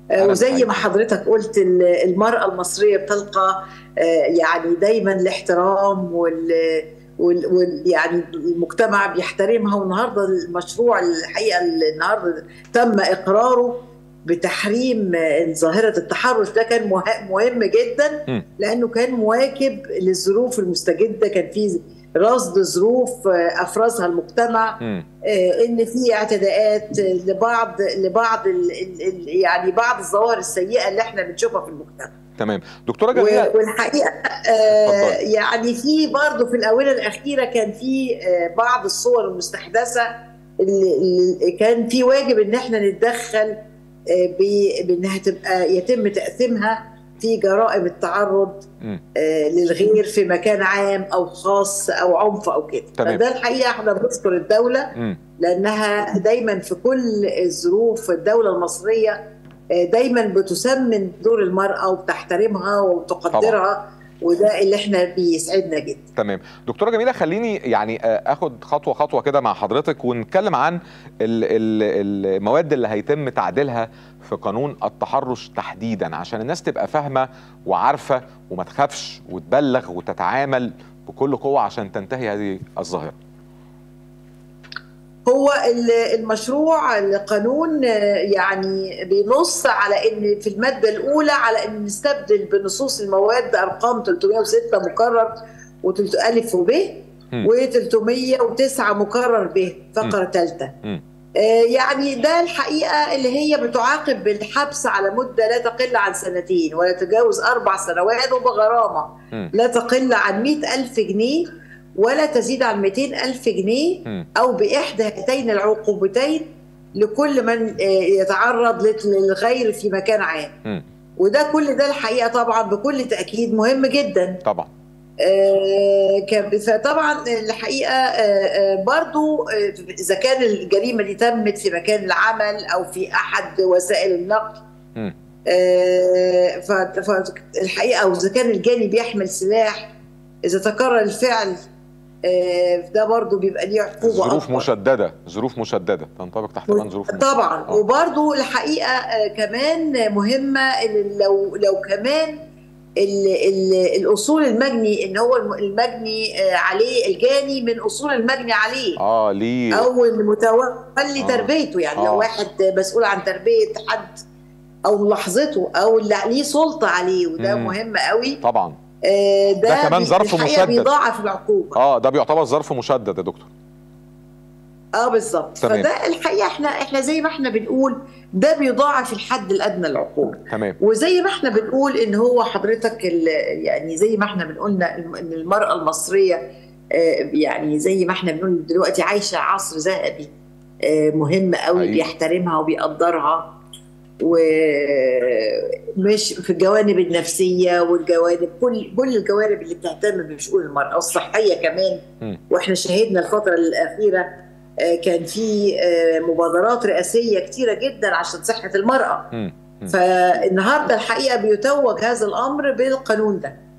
آه، وزي ما حضرتك قلت المرأة المصرية بتلقى يعني دايما الاحترام وال وال يعني المجتمع بيحترمها والنهارده المشروع الحقيقه النهارده تم اقراره بتحريم ظاهره التحرش ده كان مهم جدا لانه كان مواكب للظروف المستجده كان في رصد ظروف افرزها المجتمع ان في اعتداءات لبعض لبعض يعني بعض الظواهر السيئه اللي احنا بنشوفها في المجتمع تمام دكتوره جميله والحقيقه آه يعني في برضه في الاونه الاخيره كان في آه بعض الصور المستحدثه اللي, اللي كان في واجب ان احنا نتدخل آه بانها تبقى يتم تاثيمها في جرائم التعرض آه للغير في مكان عام او خاص او عنف او كده فده الحقيقه احنا بنشكر الدوله م. لانها دايما في كل الظروف الدوله المصريه دايما بتسمن دور المراه وبتحترمها وبتقدرها طبعا. وده اللي احنا بيسعدنا جدا تمام دكتوره جميله خليني يعني اخد خطوه خطوه كده مع حضرتك ونتكلم عن المواد اللي هيتم تعديلها في قانون التحرش تحديدا عشان الناس تبقى فاهمه وعارفه وما تخافش وتبلغ وتتعامل بكل قوه عشان تنتهي هذه الظاهره هو المشروع القانون يعني بينص على ان في الماده الاولى على ان نستبدل بنصوص المواد ارقام 306 مكرر و3 الف وب و309 مكرر ب فقره ثالثه يعني ده الحقيقه اللي هي بتعاقب بالحبس على مده لا تقل عن سنتين ولا تجاوز اربع سنوات وبغرامه لا تقل عن 100 ألف جنيه ولا تزيد عن 200 ألف جنيه أو بإحدى هاتين العقوبتين لكل من يتعرض للغير في مكان عام وده كل ده الحقيقة طبعا بكل تأكيد مهم جدا طبعا فطبعا الحقيقة برضو إذا كان الجريمة دي تمت في مكان العمل أو في أحد وسائل النقل فالحقيقة أو إذا كان الجاني بيحمل سلاح إذا تكرر الفعل ده برضه بيبقى ليه عقوبه ظروف مشدده ظروف مشدده تنطبق تحت عنوان ظروف مشددة. طبعا آه. وبرضه الحقيقه كمان مهمه ان لو لو كمان ال ال الاصول المجني ان هو المجني عليه الجاني من اصول المجني عليه اه ليه او المتولي آه. تربيته يعني آه. لو واحد مسؤول عن تربيه حد او ملاحظته او اللي ليه سلطه عليه وده مم. مهم قوي طبعا ده, ده كمان ظرف مشدد بيضاعف العقوبه اه ده بيعتبر ظرف مشدد يا دكتور اه بالظبط فده الحقيقه احنا احنا زي ما احنا بنقول ده بيضاعف الحد الادنى للعقوبه تمام وزي ما احنا بنقول ان هو حضرتك يعني زي ما احنا بنقولنا ان المراه المصريه يعني زي ما احنا بنقول دلوقتي عايشه عصر ذهبي مهم قوي أيوة. بيحترمها وبيقدرها ومش في الجوانب النفسية والجوانب كل كل الجوانب اللي بتهتم بشؤون المرأة والصحية كمان م. واحنا شهدنا الفترة الأخيرة كان في مبادرات رئاسية كتيرة جدا عشان صحة المرأة م. م. فالنهاردة الحقيقة بيتوج هذا الأمر بالقانون ده